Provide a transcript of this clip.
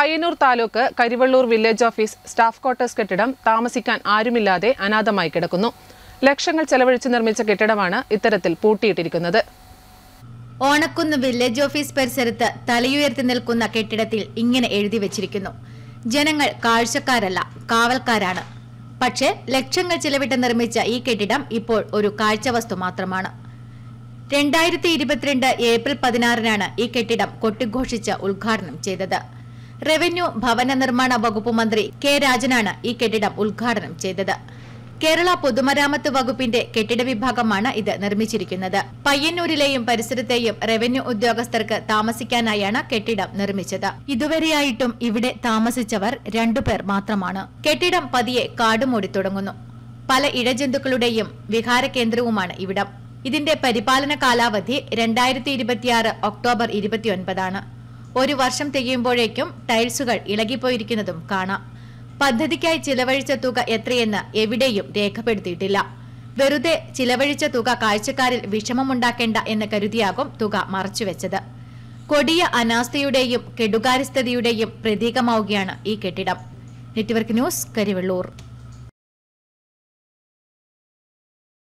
Payyanur taluk Karivellur village office staff quarters കെട്ടിടം താമസിക്കാൻ ആരുമില്ലാതെ അനാഥമായി കിടക്കുന്നു ലക്ഷങ്ങൾ ചെലവഴിച്ച് നിർമ്മിച്ച കെട്ടിടമാണ് ഇത്തരത്തിൽ പൂട്ടിയിട്ടിരിക്കുന്നത് ഓണക്കുന്ന് വില്ലേജ് ഓഫീസ് പരിസരത്ത് തലയുയർത്തി നിൽക്കുന്ന കെട്ടിടത്തിൽ ഇങ്ങനെ എഴുതി വെച്ചിരിക്കുന്നു ജനങ്ങൾ കാഴ്ചക്കാരല്ല കാവൽക്കാരാണ് പക്ഷേ ലക്ഷങ്ങൾ ചിലവിട്ട് നിർമ്മിച്ച ഈ കെട്ടിടം ഇപ്പോൾ ഒരു കാഴ്ചവസ്തു മാത്രമാണ് രണ്ടായിരത്തി ഇരുപത്തിരണ്ട് ഏപ്രിൽ പതിനാറിനാണ് ഈ കെട്ടിടം കൊട്ടിഘോഷിച്ച് ഉദ്ഘാടനം ചെയ്തത് റവന്യൂ ഭവന നിർമ്മാണ വകുപ്പ് മന്ത്രി കെ രാജനാണ് ഈ കെട്ടിടം ഉദ്ഘാടനം ചെയ്തത് കേരള പൊതുമരാമത്ത് വകുപ്പിന്റെ കെട്ടിട വിഭാഗമാണ് ഇത് നിർമ്മിച്ചിരിക്കുന്നത് പയ്യന്നൂരിലെയും പരിസരത്തെയും റവന്യൂ ഉദ്യോഗസ്ഥർക്ക് താമസിക്കാനായാണ് കെട്ടിടം നിർമ്മിച്ചത് ഇതുവരെയായിട്ടും ഇവിടെ താമസിച്ചവർ രണ്ടുപേർ മാത്രമാണ് കെട്ടിടം പതിയെ കാടുമൂടി തുടങ്ങുന്നു പല ഇഴജന്തുക്കളുടെയും വിഹാര കേന്ദ്രവുമാണ് ഇവിടം ഇതിന്റെ പരിപാലന കാലാവധി രണ്ടായിരത്തി ഇരുപത്തിയാറ് ഒക്ടോബർ ഇരുപത്തിയൊൻപതാണ് ഒരു വർഷം തികയുമ്പോഴേക്കും ടൈൽസുകൾ ഇളകിപ്പോയിരിക്കുന്നതും കാണാം പദ്ധതിക്കായി ചിലവഴിച്ച തുക എത്രയെന്ന് എവിടെയും രേഖപ്പെടുത്തിയിട്ടില്ല വെറുതെ ചിലവഴിച്ച തുക കാഴ്ചക്കാരിൽ വിഷമമുണ്ടാക്കേണ്ട എന്ന് കരുതിയാകും തുക മറച്ചുവെച്ചത് കൊടിയ അനാസ്ഥയുടെയും കെടുകാര്യസ്ഥതയുടെയും പ്രതീകമാവുകയാണ് ഈ കെട്ടിടം നെറ്റ്വർക്ക് ന്യൂസ് കരിവെള്ളൂർ